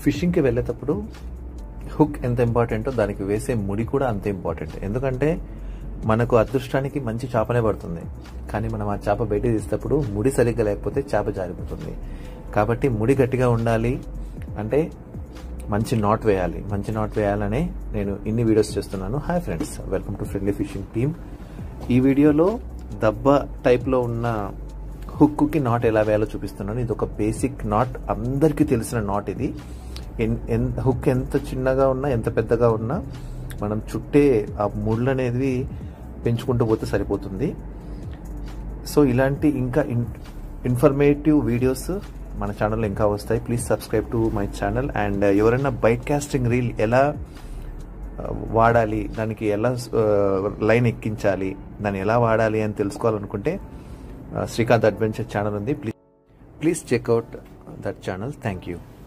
ఫిషింగ్కి వెళ్ళేటప్పుడు హుక్ ఎంత ఇంపార్టెంటో దానికి వేసే ముడి కూడా అంతే ఇంపార్టెంట్ ఎందుకంటే మనకు అదృష్టానికి మంచి చేపనే పడుతుంది కానీ మనం ఆ చేప బయట తీసేటప్పుడు ముడి సరిగ్గా లేకపోతే చేప జారిపోతుంది కాబట్టి ముడి గట్టిగా ఉండాలి అంటే మంచి నాట్ వేయాలి మంచి నాట్ వేయాలనే నేను ఇన్ని వీడియోస్ చేస్తున్నాను hi friends welcome to friendly fishing team ఈ వీడియోలో దబ్బ టైప్లో ఉన్న హుక్కి నాట్ ఎలా వేయాలో చూపిస్తున్నాను ఇది ఒక బేసిక్ నాట్ అందరికీ తెలిసిన నాట్ ఇది హుక్ ఎంత చిన్నగా ఉన్నా ఎంత పెద్దగా ఉన్నా మనం చుట్టే ఆ ముళ్ళు అనేది పెంచుకుంటూ పోతే సరిపోతుంది సో ఇలాంటి ఇంకా ఇన్ఫర్మేటివ్ వీడియోస్ మన ఛానల్లో ఇంకా వస్తాయి please subscribe to my channel and ఎవరైనా బైట్ కాస్టింగ్ రీల్ ఎలా వాడాలి దానికి ఎలా లైన్ ఎక్కించాలి దాన్ని ఎలా వాడాలి అని తెలుసుకోవాలనుకుంటే శ్రీకాంత్ అడ్వెంచర్ ఛానల్ ఉంది please please check out that channel thank you